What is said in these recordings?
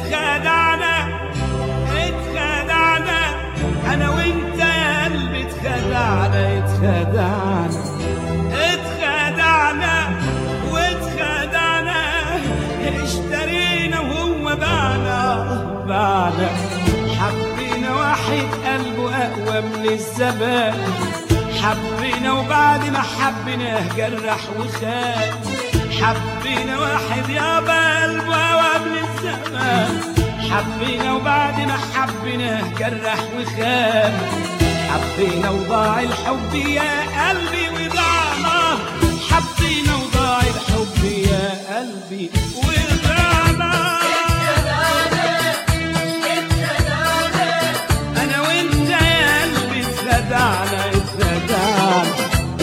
اتخدعنا اتخدعنا انا وانت يا قلبي اتخدعنا اتخدعنا اتخدعنا واتخدعنا اشترينا وهو باعنا باعنا حبينا واحد قلبه اقوى من الزمان حبينا وبعد ما حبيناه جرح وخان حبينا واحد يابا قلبه اقوى من الزمان حبينا وبعد ما حبيناه جرح وخان حبينا وضاع الحب يا قلبي وضعنا حبينا وضاع الحب يا قلبي وضعنا انا وانت يا قلبي اتخدعنا اتخدعنا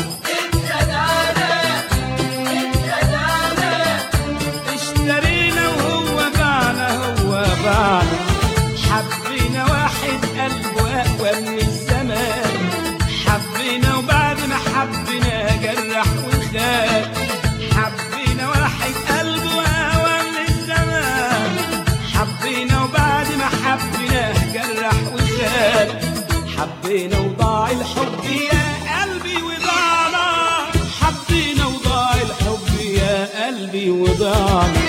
اشترينا وهو باعنا هو باعنا حبينا واحد قلبه اقوى من الزمان حبينا وبعد ما حبينا جرح وخان حبينا واحد قلبه اقوى من الزمان حبينا وبعد ما حبينا جرح وخان حبينا وضاع الحب يا قلبي وضعنا حبينا وضاع الحب يا قلبي وضعنا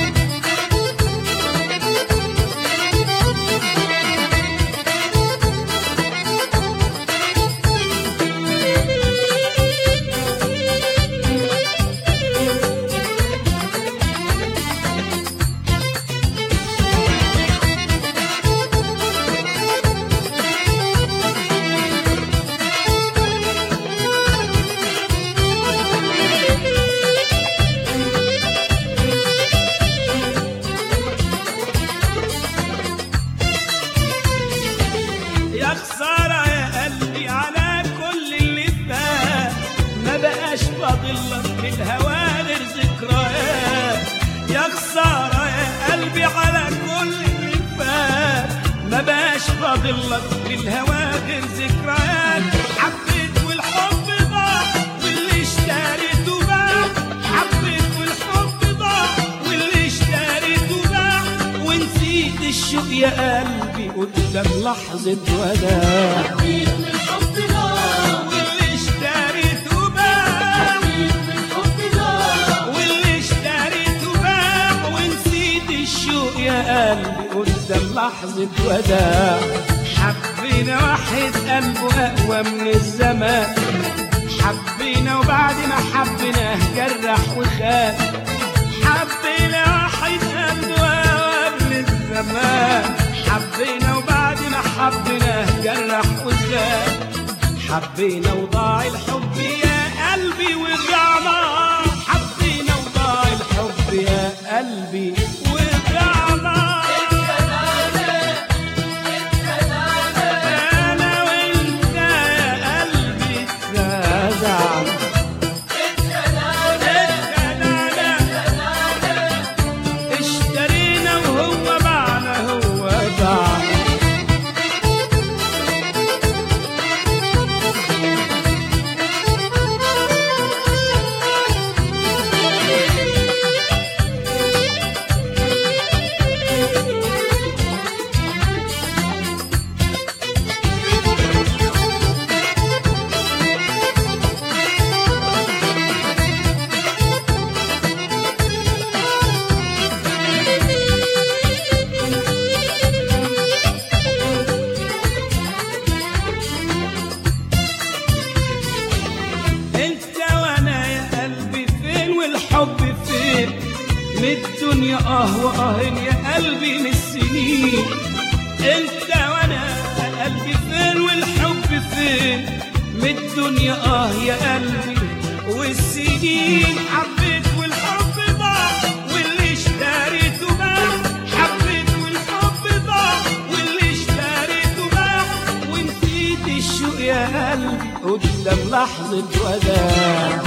يا خسارة يا قلبي على كل اللي فات ما بقاش فاضل لك في الهوى غير ذكريات يا خسارة يا قلبي على كل اللي فات ما بقاش فاضل لك في الهوى غير ذكريات حبيت والحب ضاع واللي اشتريته باع حبيت والحب ضاع واللي اشتريته باع ونسيت الشوق يا قلبي قدام لحظة وداع واللي اشتريته باع واللي اشتريته باع ونسيت الشوق يا قلبي قدام لحظة وداع حبينا واحد قلبه أقوى من الزمان حبينا وبعد ما حبيناه جرح وخان حبينا واحد قلبه أقوى من الزمان حبينا وبعد ما حبيناه جرح وخان حبينا وضاع الحب يا قلبي وضعنا حبينا وضاع الحب يا قلبي وضعنا انا وانت يا قلبي اتخدعنا اتخدعنا اشترينا وهو باعنا هو باعنا انت وانا يا قلبي فين والحب فين من الدنيا اه واه يا قلبي من السنين انت وانا يا قلبي فين والحب فين من الدنيا اه يا قلبي والسنين حبيت والحب ضاع واللي اشتريته باع حبيت والحب ضاع واللي اشتريته باع ونسيت الشوق يا قلبي قدام لحظة وداع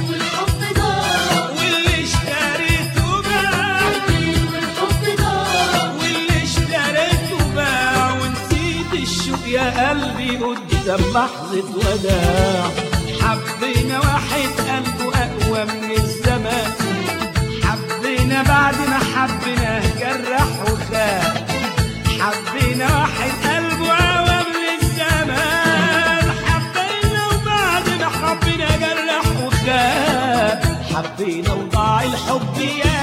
واللي اشتريته باع واللي اشتريته باع ونسيت الشوق يا قلبي قدام لحظة وداع حبينا واحد قلبه أقوى من الزمان حبينا بعد ما حبيناه جرح وخان حبينا وضاع الحب يا